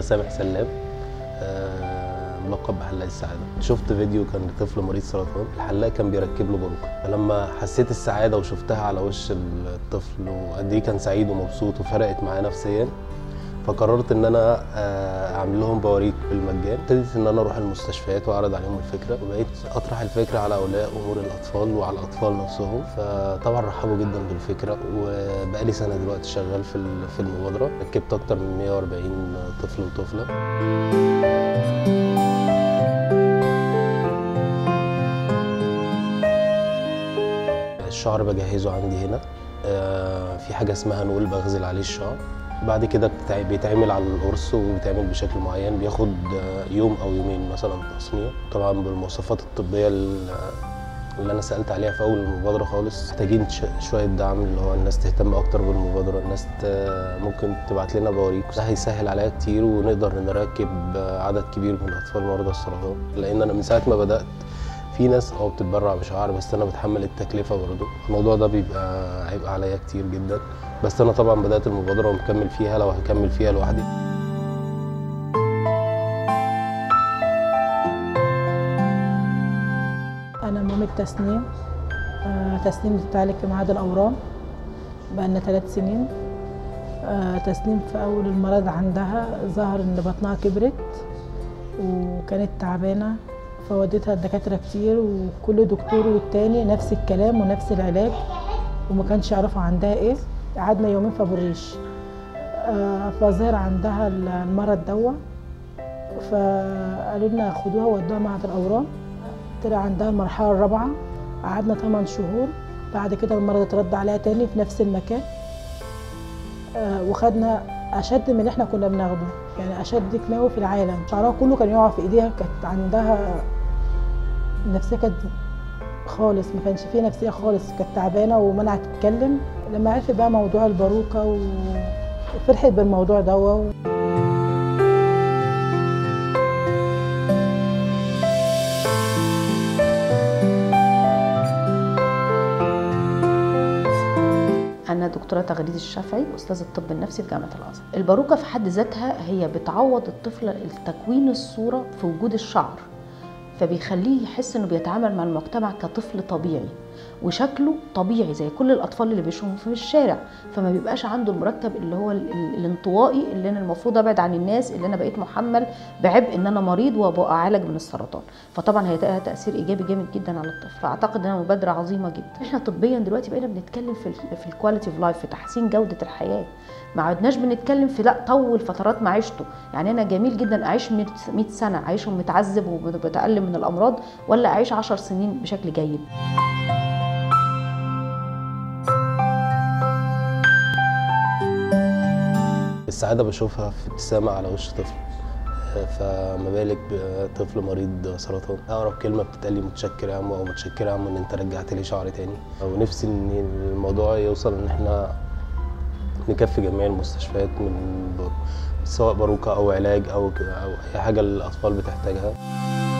سامح سلام آه، ملقب بحلاق السعاده شفت فيديو كان لطفل مريض سرطان الحلاق كان بيركب له باروكه فلما حسيت السعاده وشفتها على وش الطفل وقد ايه كان سعيد ومبسوط وفرقت معاه نفسيا فقررت ان انا آه، اعمل لهم بواريك بالمجان ابتديت ان انا اروح المستشفيات واعرض عليهم الفكره وبقيت اطرح الفكره على اولياء امور الاطفال وعلى الاطفال نفسهم فطبعا رحبوا جدا بالفكره وبقالي سنه دلوقتي شغال في ال- في المبادره ركبت اكتر من 140 طفل وطفله الشعر بجهزه عندي هنا آه، في حاجة اسمها نقول بغزل عليه الشعر بعد كده بتع- بيتعمل على القرص وبيتعمل بشكل معين بياخد آه، يوم أو يومين مثلا تصنيع طبعا بالمواصفات الطبية ال- اللي أنا سألت عليها في أول المبادرة خالص محتاجين ش- شوية دعم اللي هو الناس تهتم أكتر بالمبادرة الناس ت- ممكن تبعت لنا بواريك ده هيسهل عليا كتير ونقدر نركب آه، عدد كبير من أطفال مرضى السرطان لأن أنا من ساعة ما بدأت في ناس اه بتتبرع بشعر بس انا بتحمل التكلفه برضه الموضوع ده بيبقى عبء عليا كتير جدا بس انا طبعا بدات المبادره ومكمل فيها لو هكمل فيها لوحدي أنا مامة تسنيم آه، تسنيم بتتعالج في معهد الأورام بقالنا ثلاث سنين آه، تسنيم في أول المرض عندها ظهر إن بطنها كبرت وكانت تعبانة فوديتها الدكاترة كتير وكل دكتور والتاني نفس الكلام ونفس العلاج وما كانش يعرفوا عندها ايه قعدنا يومين في أبو الريش آه، فظهر عندها المرض دوا فقالوا لنا خدوها ودوها معهد الأورام طلع عندها المرحلة الرابعة قعدنا 8 شهور بعد كده المرض اترد عليها تاني في نفس المكان آه، وخدنا أشد من اللي احنا كنا بناخده يعني أشد كيماوي في العالم شعرها كله كان يقع في إيديها كانت عندها نفسية كانت خالص ما كانش فيه نفسية خالص كانت تعبانة ومنعت تتكلم لما عرفت بقى موضوع الباروكة وفرحت بالموضوع دوا أنا دكتورة تغريد الشافعي أستاذ الطب النفسي في جامعة الأزهر. الباروكة في حد ذاتها هي بتعوض الطفل التكوين الصورة في وجود الشعر فبيخليه يحس إنه بيتعامل مع المجتمع كطفل طبيعي وشكله طبيعي زي كل الأطفال اللي بيشوفهم في الشارع فما بيبقاش عنده المركب اللي هو ال- ال- الانطوائي اللي أنا المفروض أبعد عن الناس اللي أنا بقيت محمل بعبء إن أنا مريض وأبقى أعالج من السرطان فطبعا هي لها تأثير إيجابي جامد جدا على الطفل فأعتقد إنها مبادرة عظيمة جدا إحنا طبيا دلوقتي بقينا بنتكلم في ال في الكواليتي اوف لايف في تحسين جودة الحياة ما عدناش بنتكلم في لا طول فترات معيشته يعني انا جميل جدا اعيش 100 سنه اعيشهم متعذب وبتالم من الامراض ولا اعيش 10 سنين بشكل جيد السعاده بشوفها في ابتسامه على وش طفل آه، فما بالك بطفل مريض سرطان اقرب كلمه بتتقال لي متشكر يا عمو او متشكر يا عمو ان انت رجعت لي شعري تاني ونفسي ان الموضوع يوصل ان احنا نكفي جميع المستشفيات من ب- سواء باروكه او علاج او ك- او اي حاجه الاطفال بتحتاجها